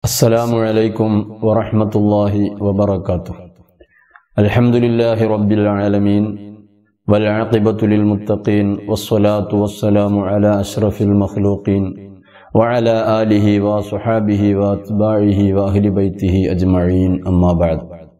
السلام عليكم ورحمة الله وبركاته الحمد لله رب العالمين والعاقبة للمتقين والصلاة والسلام على أشرف المخلوقين وعلى آله وصحابه وأتباعه وأهل بيته أجمعين أما بعد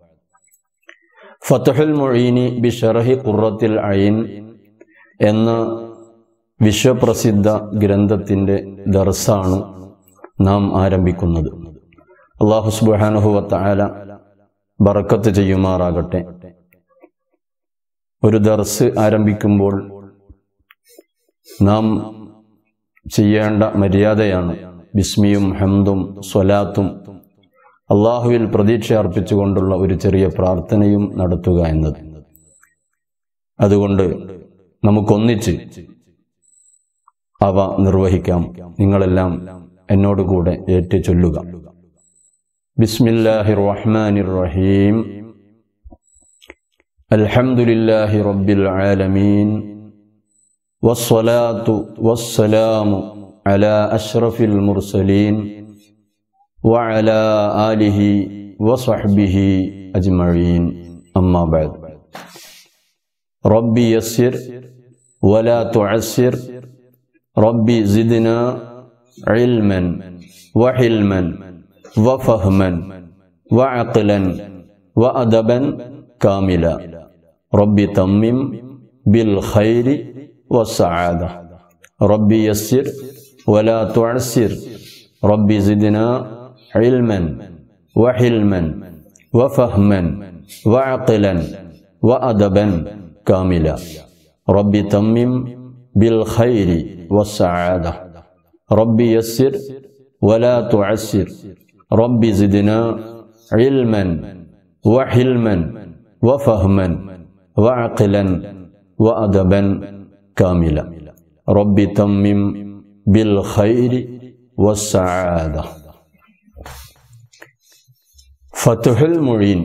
فتح المعين بشرح قرة العين എന്ന വിശ്വപ്രസിദ്ധ ഗ്രന്ഥത്തിൻ്റെ ദർസാണ് നാം ആരംഭിക്കുന്നത് അള്ളാഹു സുബാനുഹുവത്ത ആല ബറക്കത്ത് ചെയ്യുമാറാകട്ടെ ഒരു ദർസ് ആരംഭിക്കുമ്പോൾ നാം ചെയ്യേണ്ട മര്യാദയാണ് ബിസ്മിയും ഹംദും സ്വലാത്തും അള്ളാഹുവിൽ പ്രതീക്ഷ അർപ്പിച്ചുകൊണ്ടുള്ള ഒരു ചെറിയ പ്രാർത്ഥനയും നടത്തുക എന്നത് അതുകൊണ്ട് നമുക്കൊന്നിച്ച് അവ നിർവഹിക്കാം നിങ്ങളെല്ലാം എന്നോടുകൂടെ ഏറ്റു ചൊല്ലുക ബിസ്മില്ലാഹി റഹ്മാനിർ റഹീം അൽഹംദുലില്ലാഹി റബ്ബിൽ ആലമീൻ വസ്സലാത്തു വസ്സലാമു അലാ അഷ്റഫിൽ മുർസലീൻ وعلى آله وصحبه أجمعين أما بعد ربي يسر ولا تعسر ربي زدنا علما وحلما وفهما وعقلا وأدبا كاملا ربي تمم بالخير والسعادة ربي يسر ولا تعسر ربي زدنا علما وحلما وفهما وعقلا وأدبا كاملا ربي تمم بالخير والسعادة ربي يسر ولا تعسر ربي زدنا علما وحلما وفهما وعقلا وأدبا كاملا ربي تمم بالخير والسعادة فتح المعين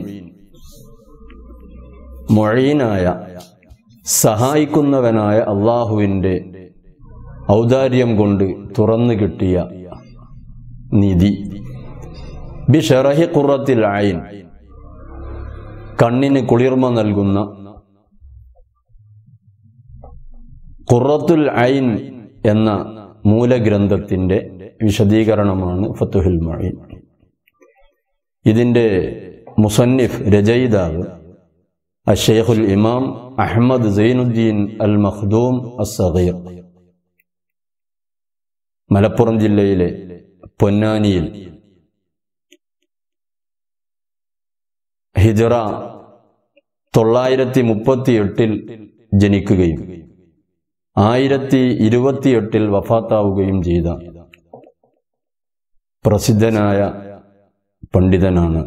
മൊഴീനായ സഹായിക്കുന്നവനായ അള്ളാഹുവിൻ്റെ ഔദാര്യം കൊണ്ട് തുറന്നു കിട്ടിയ നിധി ബിഷറഹി കുറത്തിൽ ആയിൻ കണ്ണിന് കുളിർമ നൽകുന്ന ഖുറത്തുൽ ഐൻ എന്ന മൂലഗ്രന്ഥത്തിൻ്റെ വിശദീകരണമാണ് ഫത്തുഹുൽ മൊഴീൻ ഇതിൻ്റെ മുസന്നിഫ് രചയിതാവ് അഷേഖുൽ ഇമാം അഹമ്മദ് സൈനുദ്ദീൻ അൽ മഖ്ദൂം അസഗീർ മലപ്പുറം ജില്ലയിലെ പൊന്നാനിയിൽ ഹിജറ തൊള്ളായിരത്തി മുപ്പത്തി എട്ടിൽ ജനിക്കുകയും ആയിരത്തി ഇരുപത്തിയെട്ടിൽ വഫാത്താവുകയും ചെയ്ത പ്രസിദ്ധനായ പണ്ഡിതനാണ്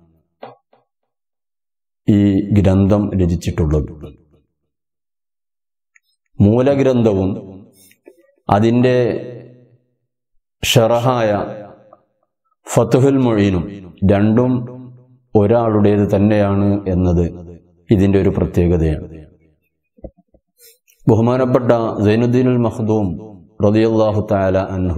ഈ ഗ്രന്ഥം രചിച്ചിട്ടുള്ളത് മൂലഗ്രന്ഥവും അതിൻ്റെ ഷറഹായ ഫത്തുഹുൽ മൊഴീനും രണ്ടും ഒരാളുടേത് തന്നെയാണ് എന്നത് ഇതിൻ്റെ ഒരു പ്രത്യേകതയാണ് ബഹുമാനപ്പെട്ട സൈനുദ്ദീനുൽ മഖ്ദൂം റതിയല്ലാഹു താല അൻഹു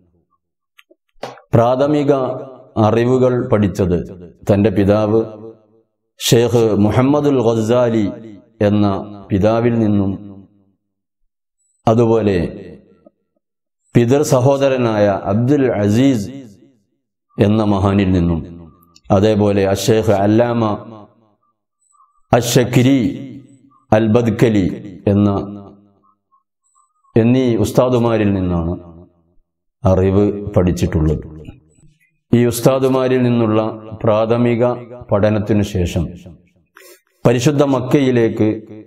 പ്രാഥമിക അറിവുകൾ പഠിച്ചത് തൻ്റെ പിതാവ് ഷേഖ് മുഹമ്മദുൽ ഖസാലി എന്ന പിതാവിൽ നിന്നും അതുപോലെ പിതൃ സഹോദരനായ അബ്ദുൽ അസീസ് എന്ന മഹാനിൽ നിന്നും അതേപോലെ അഷേഖ് അല്ലാമ അഷക്കിരി അൽ ബദ്കലി എന്ന എന്നീ ഉസ്താദുമാരിൽ നിന്നാണ് അറിവ് പഠിച്ചിട്ടുള്ളത് ഈ ഉസ്താദുമാരിൽ നിന്നുള്ള പ്രാഥമിക പഠനത്തിനു ശേഷം പരിശുദ്ധ മക്കയിലേക്ക്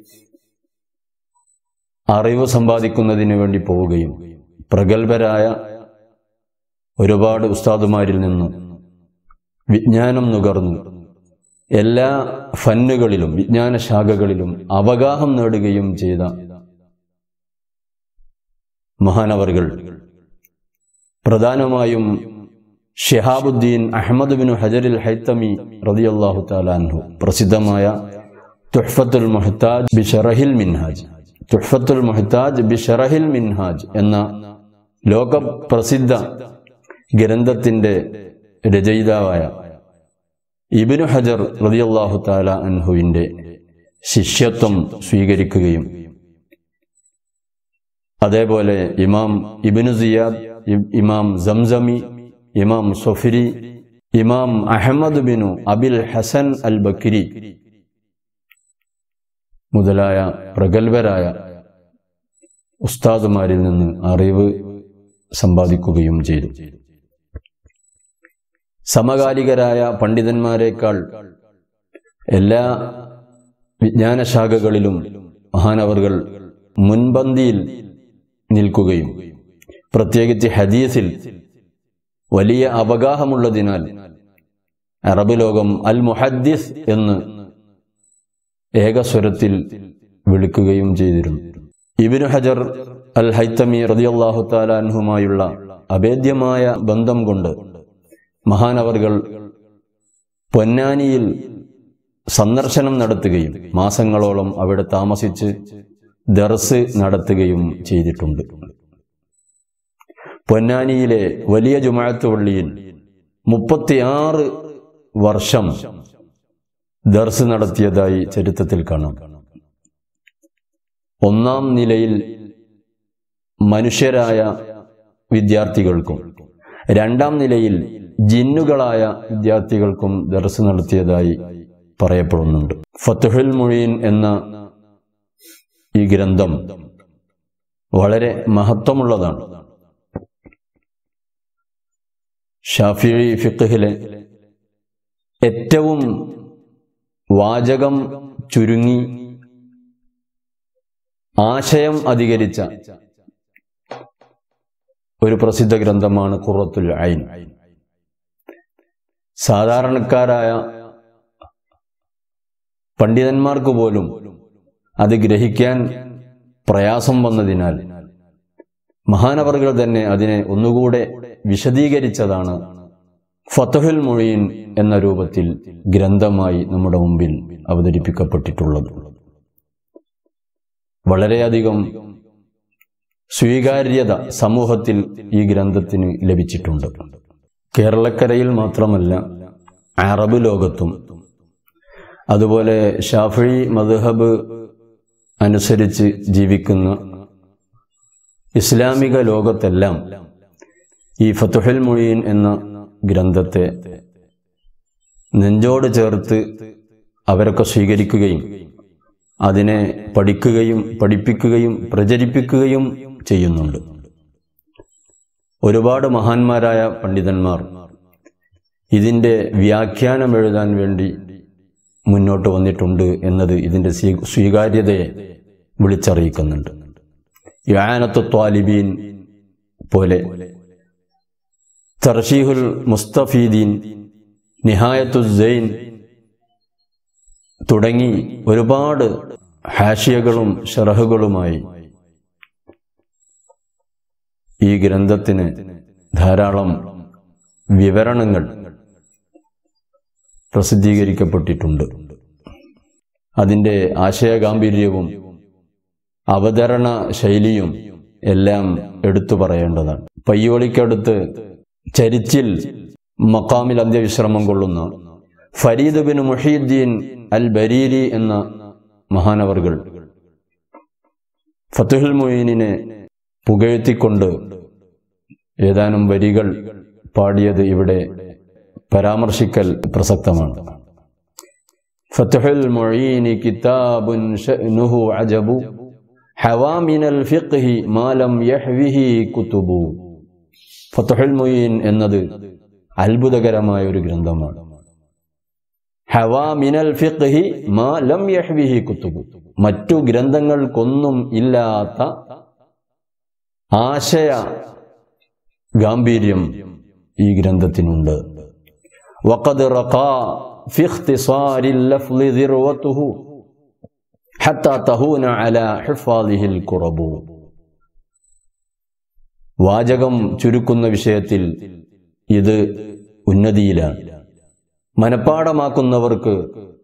അറിവ് സമ്പാദിക്കുന്നതിന് വേണ്ടി പോവുകയും പ്രഗത്ഭരായ ഒരുപാട് ഉസ്താദുമാരിൽ നിന്നും വിജ്ഞാനം നുകർന്നു എല്ലാ ഫന്നുകളിലും വിജ്ഞാന ശാഖകളിലും അവഗാഹം നേടുകയും ചെയ്ത മഹാനവറുകൾ പ്രധാനമായും ഷിഹാബുദ്ദീൻ അഹമ്മദ് ബിൻ ഹജറിൽ ഹൈത്തമി റതിയല്ലാഹു താലാൻഹു പ്രസിദ്ധമായ തുഹ്ഫത്തുൽ മുഹ്താജ് ബിഷറഹിൽ മിൻഹാജ് തുഹ്ഫത്തുൽ മുഹ്താജ് ബിഷറഹിൽ മിൻഹാജ് എന്ന ലോക പ്രസിദ്ധ ഗ്രന്ഥത്തിൻ്റെ രചയിതാവായ ഇബിനു ഹജർ റളിയല്ലാഹു താല അൻഹുവിൻ്റെ ശിഷ്യത്വം സ്വീകരിക്കുകയും അതേപോലെ ഇമാം ഇബിനു സിയാദ് ഇ- ഇമാം സംസമി ഇമാം സൊഫിരി ഇമാം അഹമ്മദ് ബിനു അബിൽ ഹസൻ അൽ ബക്കിരി മുതലായ പ്രഗത്ഭരായ ഉസ്താദുമാരിൽ നിന്ന് അറിവ് സമ്പാദിക്കുകയും ചെയ്തു സമകാലികരായ പണ്ഡിതന്മാരെക്കാൾ എല്ലാ വിജ്ഞാനശാഖകളിലും മഹാനവറുകൾ മുൻപന്തിയിൽ നിൽക്കുകയും പ്രത്യേകിച്ച് ഹദീസിൽ വലിയ അവഗാഹമുള്ളതിനാൽ അറബ് ലോകം അൽ മുഹദ്ദിസ് എന്ന് ഏകസ്വരത്തിൽ വിളിക്കുകയും ചെയ്തിരുന്നു ഇബിനു ഹജർ അൽ ഹൈത്തമി റതിയല്ലാഹു താലാൻഹുമായുള്ള അഭേദ്യമായ ബന്ധം കൊണ്ട് മഹാനവർകൾ പൊന്നാനിയിൽ സന്ദർശനം നടത്തുകയും മാസങ്ങളോളം അവിടെ താമസിച്ച് ദർസ് നടത്തുകയും ചെയ്തിട്ടുണ്ട് പൊന്നാനിയിലെ വലിയ ജുമാഅത്ത് പള്ളിയിൽ മുപ്പത്തിയാറ് വർഷം ദർസ് നടത്തിയതായി ചരിത്രത്തിൽ കാണാം ഒന്നാം നിലയിൽ മനുഷ്യരായ വിദ്യാർത്ഥികൾക്കും രണ്ടാം നിലയിൽ ജിന്നുകളായ വിദ്യാർത്ഥികൾക്കും ദർസ് നടത്തിയതായി പറയപ്പെടുന്നുണ്ട് ഫത്തുഹുൽ മുഴീൻ എന്ന ഈ ഗ്രന്ഥം വളരെ മഹത്വമുള്ളതാണ് ഷാഫി ഫിഖിലെ ഏറ്റവും വാചകം ചുരുങ്ങി ആശയം അധികരിച്ച ഒരു പ്രസിദ്ധ ഗ്രന്ഥമാണ് ഖുറത്തുൽ ഐൻ സാധാരണക്കാരായ പണ്ഡിതന്മാർക്ക് പോലും അത് ഗ്രഹിക്കാൻ പ്രയാസം വന്നതിനാൽ മഹാനവറുകൾ തന്നെ അതിനെ ഒന്നുകൂടെ വിശദീകരിച്ചതാണ് ഫതഹുൽ മൊഴീൻ എന്ന രൂപത്തിൽ ഗ്രന്ഥമായി നമ്മുടെ മുമ്പിൽ അവതരിപ്പിക്കപ്പെട്ടിട്ടുള്ളത് വളരെയധികം സ്വീകാര്യത സമൂഹത്തിൽ ഈ ഗ്രന്ഥത്തിന് ലഭിച്ചിട്ടുണ്ട് കേരളക്കരയിൽ മാത്രമല്ല അറബ് ലോകത്തും അതുപോലെ ഷാഫി മദ്ഹബ് അനുസരിച്ച് ജീവിക്കുന്ന ഇസ്ലാമിക ലോകത്തെല്ലാം ഈ ഫതുഹുൽ മുഴീൻ എന്ന ഗ്രന്ഥത്തെ നെഞ്ചോട് ചേർത്ത് അവരൊക്കെ സ്വീകരിക്കുകയും അതിനെ പഠിക്കുകയും പഠിപ്പിക്കുകയും പ്രചരിപ്പിക്കുകയും ചെയ്യുന്നുണ്ട് ഒരുപാട് മഹാന്മാരായ പണ്ഡിതന്മാർ ഇതിൻ്റെ വ്യാഖ്യാനം എഴുതാൻ വേണ്ടി മുന്നോട്ട് വന്നിട്ടുണ്ട് എന്നത് ഇതിൻ്റെ സ്വീ- സ്വീകാര്യതയെ വിളിച്ചറിയിക്കുന്നുണ്ട് യാനത്തു ത്വാലിബീൻ പോലെ തർഷീഹുൽ മുസ്തഫീദീൻ നിഹായത്തു സൈൻ തുടങ്ങി ഒരുപാട് ഹാഷിയകളും ഷറഹുകളുമായി ഈ ഗ്രന്ഥത്തിന് ധാരാളം വിവരണങ്ങൾ പ്രസിദ്ധീകരിക്കപ്പെട്ടിട്ടുണ്ട് അതിൻ്റെ ആശയഗാംഭീര്യവും അവതരണ ശൈലിയും എല്ലാം എടുത്തു പറയേണ്ടതാണ് പയ്യോളിക്കടുത്ത് ചരിച്ചിൽ മക്കാമിൽ അന്ത്യവിശ്രമം കൊള്ളുന്ന Farid bin Muhyiddin al Bariri എന്ന മഹാനവർകൾ ഫത്തുഹുൽ മൊയ്നിനെ പുകഴ്ത്തിക്കൊണ്ട് ഏതാനും വരികൾ പാടിയത് ഇവിടെ പരാമർശിക്കൽ പ്രസക്തമാണ് ഫത്തുഹുൽ മൊയ്നി കിതാബുൻ ഷഅ്നുഹു അജബു ഹവാ മിനൽ ഫിഖ്ഹി മാ ലം യഹ്വിഹി കുതുബു ഫത്തുഹുൽ മൊയ്ൻ എന്നത് അത്ഭുതകരമായ ഒരു ഗ്രന്ഥമാണ് ഹവാ മിനൽ ഫിഖ്ഹി മാ ലം യഹ്വിഹി കുതുബു മറ്റു ഗ്രന്ഥങ്ങൾക്കൊന്നും ഇല്ലാത്ത ആശയ ഗാംഭീര്യം ഈ ഗ്രന്ഥത്തിനുണ്ട് വഖദ് റഖാ ഫി ഇഖ്തിസാരി اللفظ ذروته حتى تهون على حفاظه الكرب വാചകം ചുരുക്കുന്ന വിഷയത്തിൽ ഇത് ഉന്നതിയിലാണ് മനഃപ്പാടമാക്കുന്നവർക്ക്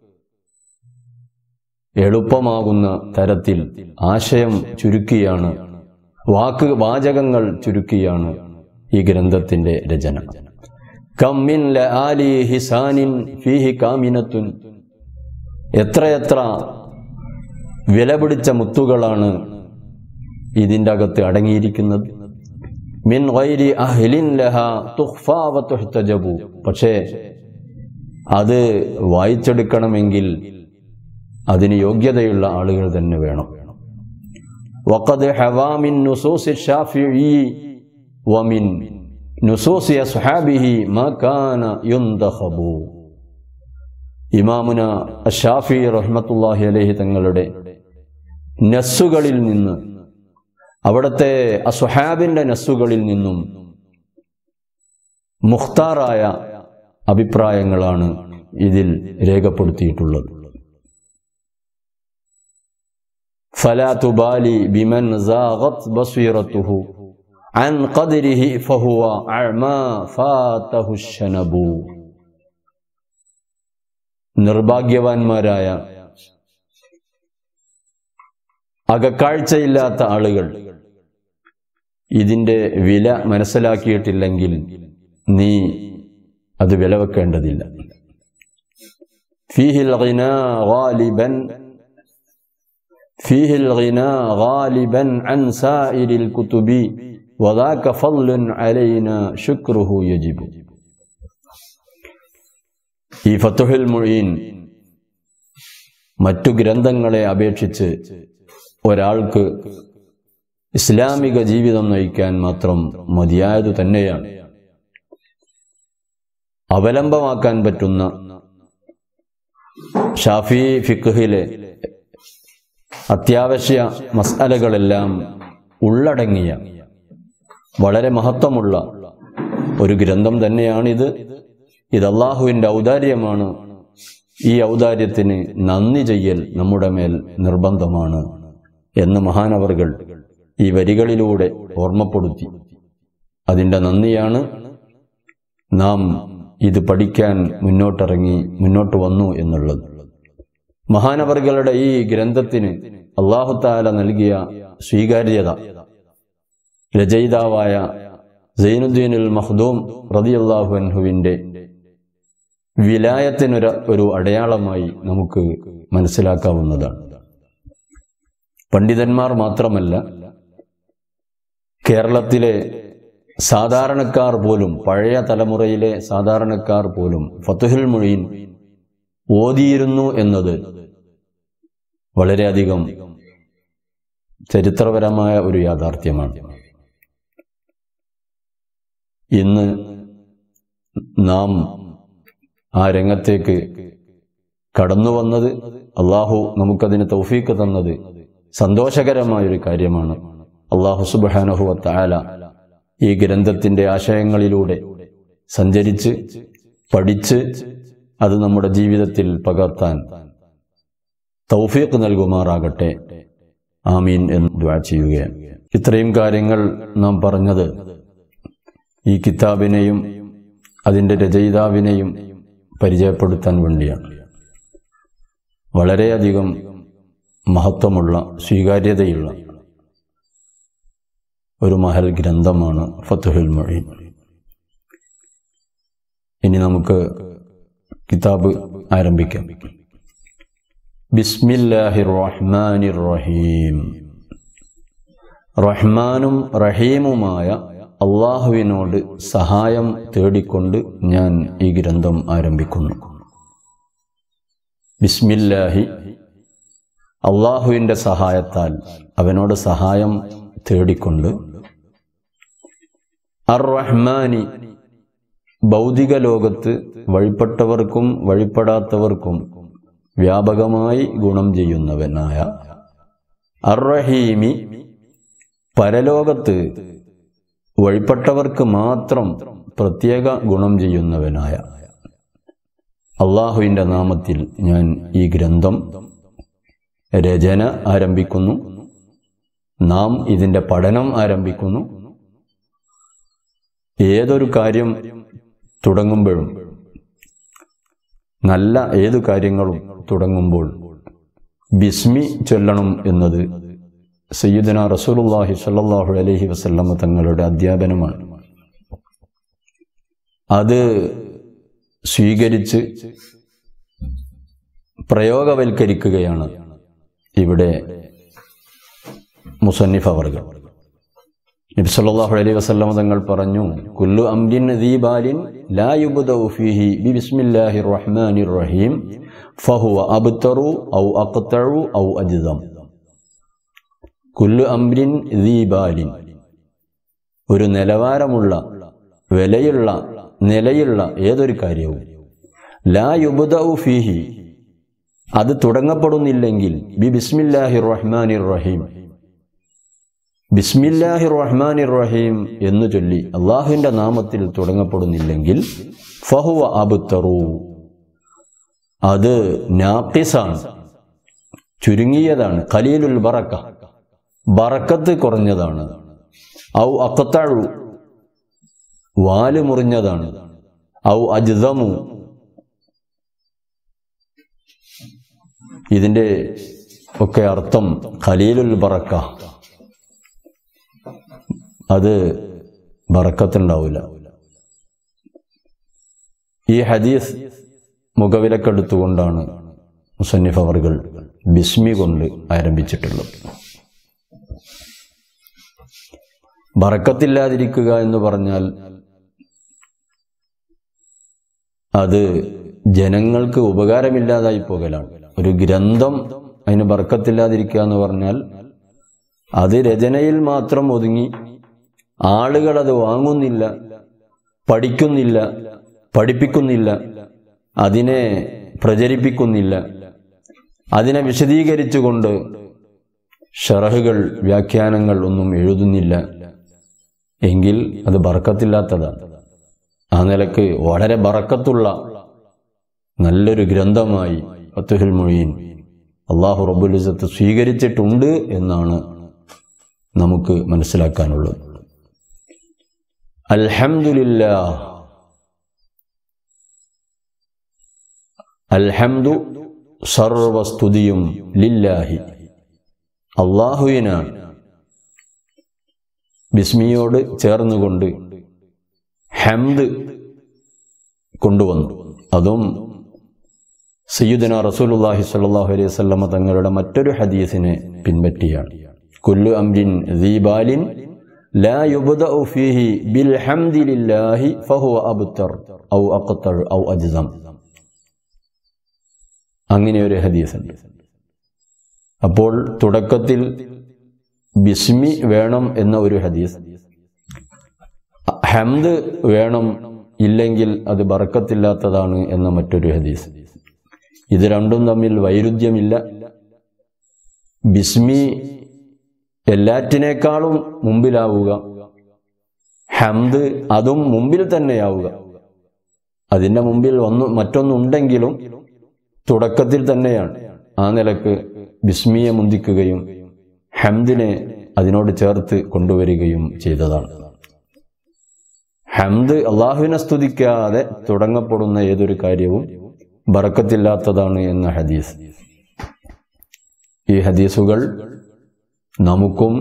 എളുപ്പമാകുന്ന തരത്തിൽ ആശയം ചുരുക്കിയാണ് വാക്ക് വാചകങ്ങൾ ചുരുക്കിയാണ് ഈ ഗ്രന്ഥത്തിന്റെ രചന കം മിൻ ലആലി ഹിസാനിൻ ഫീഹി കാമിനത്തുൻ എത്രയെത്ര വിലപിടിച്ച മുത്തുകളാണ് ഇതിൻ്റെ അകത്ത് അടങ്ങിയിരിക്കുന്നത് മിൻ ഗൈരി അഹ്ലിൻ ലഹ തുഖ്ഫാ വ തുഹ്തജബു പക്ഷേ അത് വായിച്ചെടുക്കണമെങ്കിൽ അതിന് യോഗ്യതയുള്ള ആളുകൾ തന്നെ വേണം وقد حوى من نصوص الشافعي ومن نصوص أصحابه ما كان ينتخب ഇമാമുന ഷാഫി റഹ്മത്തുല്ലാഹി അലഹി തങ്ങളുടെ നസ്സുകളിൽ നിന്ന് അവിടുത്തെ അസുഹാബിന്റെ നസ്സുകളിൽ നിന്നും മുഖ്താറായ അഭിപ്രായങ്ങളാണ് ഇതിൽ രേഖപ്പെടുത്തിയിട്ടുള്ളത് فلا تبالي بمن زاغت بصيرته عن قدره فهو أعمى فاته الشنب നിർഭാഗ്യവാന്മാരായ അകക്കാഴ്ചയില്ലാത്ത ആളുകൾ ഇതിന്റെ വില മനസ്സിലാക്കിയിട്ടില്ലെങ്കിൽ നീ അത് വില വെക്കേണ്ടതില്ല ഫീഹിൽ ഗിനാ ഗാലിബൻ فيه الغنى غالبا عن سائر الكتب وذاك فضل علينا شكره يجب ഈ ഫത്തുഹുൽ മുഴീൻ മറ്റു ഗ്രന്ഥങ്ങളെ അപേക്ഷിച്ച് ഒരാൾക്ക് ഇസ്ലാമിക ജീവിതം നയിക്കാൻ മാത്രം മതിയായതു തന്നെയാണ് അവലംബമാക്കാൻ പറ്റുന്ന ഷാഫി ഫിഖിലെ അത്യാവശ്യ മസാലകളെല്ലാം ഉള്ളടങ്ങിയ വളരെ മഹത്വമുള്ള ഒരു ഗ്രന്ഥം തന്നെയാണിത് ഇത് അള്ളാഹുവിൻ്റെ ഔദാര്യമാണ് ഈ ഔദാര്യത്തിന് നന്ദി ചെയ്യൽ നമ്മുടെ മേൽ നിർബന്ധമാണ് എന്ന് മഹാനവറുകൾ ഈ വരികളിലൂടെ ഓർമ്മപ്പെടുത്തി അതിൻ്റെ നന്ദിയാണ് നാം ഇത് പഠിക്കാൻ മുന്നോട്ടിറങ്ങി മുന്നോട്ട് വന്നു എന്നുള്ളത് മഹാനവറുകളുടെ ഈ ഗ്രന്ഥത്തിന് അള്ളാഹുത്താല നൽകിയ സ്വീകാര്യത രചയിതാവായ സൈനുദ്ദീനുൽ മഹ്ദൂം റതിയല്ലാഹു അൻഹുവിൻ്റെ വിലായത്തിനൊരു ഒരു അടയാളമായി നമുക്ക് മനസ്സിലാക്കാവുന്നതാണ് പണ്ഡിതന്മാർ മാത്രമല്ല കേരളത്തിലെ സാധാരണക്കാർ പോലും പഴയ തലമുറയിലെ സാധാരണക്കാർ പോലും ഫത്തുഹുൽ മൊഴീൻ ഓതിയിരുന്നു എന്നത് വളരെയധികം ചരിത്രപരമായ ഒരു യാഥാർത്ഥ്യമാണ് ഇന്ന് നാം ആ രംഗത്തേക്ക് കടന്നു വന്നത് അള്ളാഹു നമുക്കതിന് തൗഫീക്ക് തന്നത് സന്തോഷകരമായൊരു കാര്യമാണ് അള്ളാഹു സുബാനഹുവ താല ഈ ഗ്രന്ഥത്തിന്റെ ആശയങ്ങളിലൂടെ സഞ്ചരിച്ച് പഠിച്ച് അത് നമ്മുടെ ജീവിതത്തിൽ പകർത്താൻ തൗഫീഖ് നൽകുമാറാകട്ടെ ആമീൻ എന്ന് ദ്വാ ചെയ്യുകയാണ് ഇത്രയും കാര്യങ്ങൾ നാം പറഞ്ഞത് ഈ കിതാബിനെയും അതിൻ്റെ രചയിതാവിനെയും പരിചയപ്പെടുത്താൻ വേണ്ടിയാണ് വളരെയധികം മഹത്വമുള്ള സ്വീകാര്യതയുള്ള ഒരു മഹൽ ഗ്രന്ഥമാണ് ഫത്തുഹുൽ മൊഴീൻ ഇനി നമുക്ക് കിതാബ് ആരംഭിക്കാം ബിസ്മില്ലാഹിർ റഹ്മാനിർ റഹീം റഹ്മാനും റഹീമുമായ അള്ളാഹുവിനോട് സഹായം തേടിക്കൊണ്ട് ഞാൻ ഈ ഗ്രന്ഥം ആരംഭിക്കുന്നു ബിസ്മില്ലാഹി അള്ളാഹുവിൻ്റെ സഹായത്താൽ അവനോട് സഹായം തേടിക്കൊണ്ട് അർ റഹ്മാനി ഭൗതിക ലോകത്ത് വഴിപ്പെട്ടവർക്കും വഴിപ്പെടാത്തവർക്കും വ്യാപകമായി ഗുണം ചെയ്യുന്നവനായ അർറഹീമി പരലോകത്ത് വഴിപ്പെട്ടവർക്ക് മാത്രം പ്രത്യേക ഗുണം ചെയ്യുന്നവനായ അള്ളാഹുവിൻ്റെ നാമത്തിൽ ഞാൻ ഈ ഗ്രന്ഥം രചന ആരംഭിക്കുന്നു നാം ഇതിൻ്റെ പഠനം ആരംഭിക്കുന്നു ഏതൊരു കാര്യം തുടങ്ങുമ്പോഴും നല്ല ഏതു കാര്യങ്ങളും തുടങ്ങുമ്പോൾ ബിസ്മി ചൊല്ലണം എന്നത് സയ്യിദന റസൂലുള്ളാഹി സ്വല്ലല്ലാഹു അലൈഹി വസല്ലമ തങ്ങളുടെ അധ്യാപനമാണ് അത് സ്വീകരിച്ച് പ്രയോഗവൽക്കരിക്കുകയാണ് ഇവിടെ മുസന്നിഫ് അവർകൾ നബി സല്ലല്ലാഹു അലൈഹി വസല്ലം തങ്ങൾ പറഞ്ഞു കുല്ലു അംരിൻ ദീബാലിൻ ലാ യുബ്ദഉ ഫീഹി ബി ബിസ്മില്ലാഹിർ റഹ്മാനിർ റഹീം ഫഹുവ അബ്തറു ഔ അഖ്തഉ ഔ അജ്ദം കുല്ലു അംരിൻ ദീബാലിൻ ഒരു നിലവാരമുള്ള വിലയുള്ള നിലയുള്ള ഏതൊരു കാര്യവും ലാ യുബ്ദഉ ഫീഹി അത് തുടങ്ങപ്പെടുന്നില്ലെങ്കിൽ ബി ബിസ്മില്ലാഹിർ റഹ്മാനിർ റഹീം ബിസ്മില്ലാഹി റഹ്മാനി റഹീം എന്ന് ചൊല്ലി അള്ളാഹുവിന്റെ നാമത്തിൽ തുടങ്ങപ്പെടുന്നില്ലെങ്കിൽ ഫഹുവ അബുത്തറു അത് നാക്കിസാണ് ചുരുങ്ങിയതാണ് ഖലീലുൽ ബറക്ക ബറക്കത്ത് കുറഞ്ഞതാണ് ഔ അക്കത്താഴു വാല് മുറിഞ്ഞതാണ് ഔ അജ്ദമു ഇതിന്റെ ഒക്കെ അർത്ഥം ഖലീലുൽ ബറക്ക അത് ബറക്കത്തുണ്ടാവില്ല ഈ ഹദീസ് മുഖവിലക്കെടുത്തുകൊണ്ടാണ് മുസന്നിഫ് അവർകൾ ബിസ്മി കൊണ്ട് ആരംഭിച്ചിട്ടുള്ളത് ബറക്കത്തില്ലാതിരിക്കുക എന്ന് പറഞ്ഞാൽ അത് ജനങ്ങൾക്ക് ഉപകാരമില്ലാതായി പോകലാണ് ഒരു ഗ്രന്ഥം അതിന് ബറക്കത്തില്ലാതിരിക്കുക എന്ന് പറഞ്ഞാൽ അത് രചനയിൽ മാത്രം ഒതുങ്ങി ആളുകൾ അത് വാങ്ങുന്നില്ല പഠിക്കുന്നില്ല പഠിപ്പിക്കുന്നില്ല അതിനെ പ്രചരിപ്പിക്കുന്നില്ല അതിനെ വിശദീകരിച്ചുകൊണ്ട് ഷറഹുകൾ വ്യാഖ്യാനങ്ങൾ ഒന്നും എഴുതുന്നില്ല എങ്കിൽ അത് ബറക്കത്തില്ലാത്തതാണ് ആ നിലക്ക് വളരെ ബറക്കത്തുള്ള നല്ലൊരു ഗ്രന്ഥമായി ഫത്തുഹുൽ മൊഴീൻ അള്ളാഹു റബുലിസത്ത് സ്വീകരിച്ചിട്ടുണ്ട് എന്നാണ് നമുക്ക് മനസ്സിലാക്കാനുള്ളത് അൽഹംദുലില്ലാ അൽഹംദു സർവസ്തുതിയും ലില്ലാഹി അള്ളാഹുവിനാണ് ബിസ്മിയോട് ചേർന്നുകൊണ്ട് ഹംദ് കൊണ്ടുവന്നു അതും സയ്യുദന റസൂലുല്ലാഹി സ്വല്ലല്ലാഹു അലൈഹി വസല്ലമ തങ്ങളുടെ മറ്റൊരു ഹദീസിനെ പിൻപറ്റിയാണ് കുല്ലു അംരിൻ ദീബാലിൻ ലാ യുബ്ദഉ ഫീഹി ബിൽ ഹംദിലില്ലാഹി ഫഹുവ അബ്തർ ഔ അഖ്തർ ഔ അജ്സം അങ്ങനെ ഒരു ഹദീസുണ്ട് അപ്പോൾ തുടക്കത്തിൽ ബിസ്മി വേണം എന്ന ഒരു ഹദീസ് ഹംദ് വേണം ഇല്ലെങ്കിൽ അത് ബറക്കത്തില്ലാത്തതാണ് എന്ന മറ്റൊരു ഹദീസ് ഇത് രണ്ടും തമ്മിൽ വൈരുദ്ധ്യമില്ല ബിസ്മി എല്ലാറ്റിനേക്കാളും മുമ്പിലാവുക ഹംദ് അതും മുമ്പിൽ തന്നെയാവുക അതിന്റെ മുമ്പിൽ ഒന്ന് മറ്റൊന്നുണ്ടെങ്കിലും തുടക്കത്തിൽ തന്നെയാണ് ആ നിലക്ക് ബിസ്മിയെ മുന്തിക്കുകയും ഹംദിനെ അതിനോട് ചേർത്ത് കൊണ്ടുവരികയും ചെയ്തതാണ് ഹംദ് അള്ളാഹുവിനെ സ്തുതിക്കാതെ തുടങ്ങപ്പെടുന്ന ഏതൊരു കാര്യവും ബറക്കത്തില്ലാത്തതാണ് എന്ന ഹദീസ് ഈ ഹദീസുകൾ നമുക്കും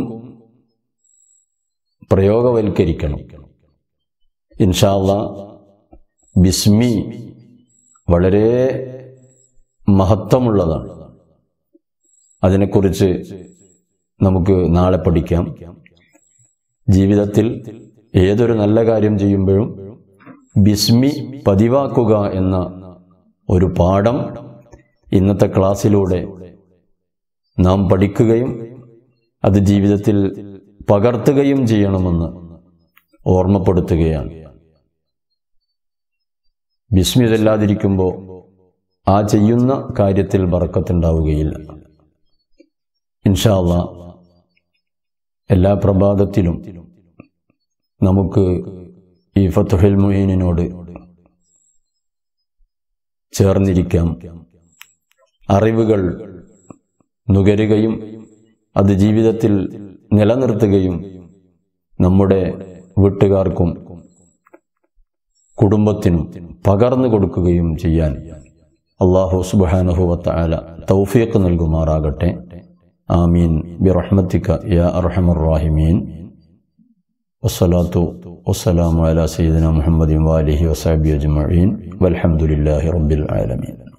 പ്രയോഗവൽക്കരിക്കണം ഇൻഷാല്ല ബിസ്മി വളരെ മഹത്വമുള്ളതാണ് അതിനെക്കുറിച്ച് നമുക്ക് നാളെ പഠിക്കാം ജീവിതത്തിൽ ഏതൊരു നല്ല കാര്യം ചെയ്യുമ്പോഴും ബിസ്മി പതിവാക്കുക എന്ന ഒരു പാഠം ഇന്നത്തെ ക്ലാസ്സിലൂടെ നാം പഠിക്കുകയും അത് ജീവിതത്തിൽ പകർത്തുകയും ചെയ്യണമെന്ന് ഓർമ്മപ്പെടുത്തുകയാണ് ബിസ്മി ഇതല്ലാതിരിക്കുമ്പോൾ ആ ചെയ്യുന്ന കാര്യത്തിൽ ബറക്കത്തുണ്ടാവുകയില്ല ഇൻഷാല്ല എല്ലാ പ്രഭാതത്തിലും നമുക്ക് ഈ ഫത്തുഹിൽ മൊഹീനിനോട് ചേർന്നിരിക്കാം അറിവുകൾ നുകരുകയും അത് ജീവിതത്തിൽ നിലനിർത്തുകയും നമ്മുടെ വീട്ടുകാർക്കും കുടുംബത്തിനും പകർന്നു കൊടുക്കുകയും ചെയ്യാൻ അള്ളാഹു സുബാനുഹുവത്ത ആല തൗഫീഖ് നൽകുമാറാകട്ടെ ആമീൻ ബിറഹ്മത്തിക യാ അർഹമർ റാഹിമീൻ വസ്സലാത്തു വസ്സലാമു അലാ സയ്യിദിന മുഹമ്മദിൻ വാലിഹി വസാബി അജ്മഈൻ വൽഹംദുലില്ലാഹി റബ്ബിൽ ആലമീൻ